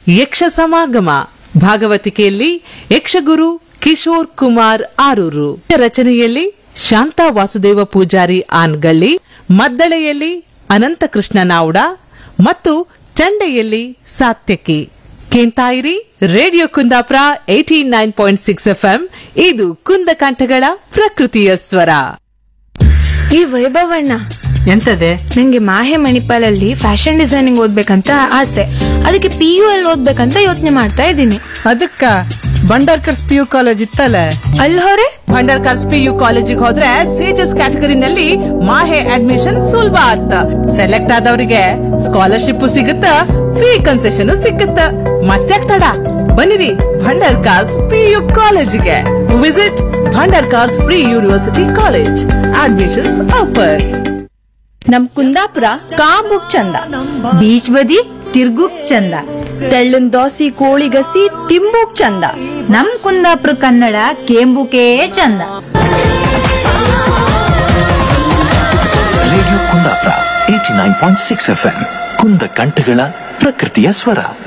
ಯಕ್ಷ ಸಮಾಗಮ ಭಾಗವತಿಕೆಯಲ್ಲಿ ಯಕ್ಷಗುರು ಕಿಶೋರ್ ಕುಮಾರ್ ಆರೂರು ರಚನೆಯಲ್ಲಿ ಶಾಂತಾ ವಾಸುದೇವ ಪೂಜಾರಿ ಆನ್ಗಳ್ಳಿ ಮದ್ದಳೆಯಲ್ಲಿ ಅನಂತಕೃಷ್ಣ ನಾವ್ಡ ಮತ್ತು ಚಂಡೆಯಲ್ಲಿ ಸಾತ್ಯಕಿ ಕೇಂತಾಯಿರಿ radio Kundapura eighty nine point six FM ಇದು ಕುಂದಕಂಠಗಳ ಪ್ರಕೃತಿಯ ಸ್ವರ ಈ ವೈಭವಣ್ಣ ಎಂತದೆ ನಂಗೆ ಮಾಹೆ ಮಣಿಪಾಲಲ್ಲಿ ಫ್ಯಾಷನ್ ಡಿಸೈನಿಂಗ್ ಓದ್ಬೇಕಂತ ಆಸೆ ಅದಕ್ಕೆ ಪಿ ಯು ಅಲ್ಲಿ ಓದ್ಬೇಕಂತ ಯೋಚನೆ ಮಾಡ್ತಾ ಇದ್ದೀನಿ ಅದಕ್ಕ ಬಂಡಾರ್ಕರ್ಸ್ ಪಿ ಯು ಕಾಲೇಜ್ ಇತ್ತಲ್ಲ ಅಲ್ಲಿ ಹೊರೆ ಭಂಡಾರ್ ಕಾರ್ಸ್ ಪಿ ಯು ಕಾಲೇಜಿಗೆ ಹೋದ್ರೆ ಸೇಜಸ್ ಕ್ಯಾಟಗರಿನಲ್ಲಿ ಮಾಹೆ ಅಡ್ಮಿಷನ್ ಸುಲಭ ಆತ್ತ ಸೆಲೆಕ್ಟ್ ಆದವರಿಗೆ ಸ್ಕಾಲರ್ಶಿಪ್ ಸಿಗುತ್ತ ಫ್ರೀ ಕನ್ಸೆಷನ್ ಸಿಗುತ್ತ ಮತ್ತೆ ತಡ ಬನ್ನಿರಿ ಭಂಡಾರ್ ಕಾರ್ಸ್ ಪಿ ಯು ಕಾಲೇಜಿಗೆ visit Bhandarkars pre university college admissions open ನಮ್ ಕುಂದಾಪುರ ಕಾಂಬುಕ್ ಚಂದ ಬೀಚ್ ಬದಿ ತಿರ್ಗುಕ್ ಚಂದ ತೆಳ್ಳನ್ ದೋಸಿ ಕೋಳಿ ಗಸಿ ತಿಂಬುಕ್ ಚಂದ ನಮ್ ಕುಂದಾಪುರ ಕನ್ನಡ ಕೇಂಬುಕೇ ಚಂದ radio Kundapura eighty nine point six F M ಕುಂದ ಕಂಠಗಳ ಪ್ರಕೃತಿಯ ಸ್ವರ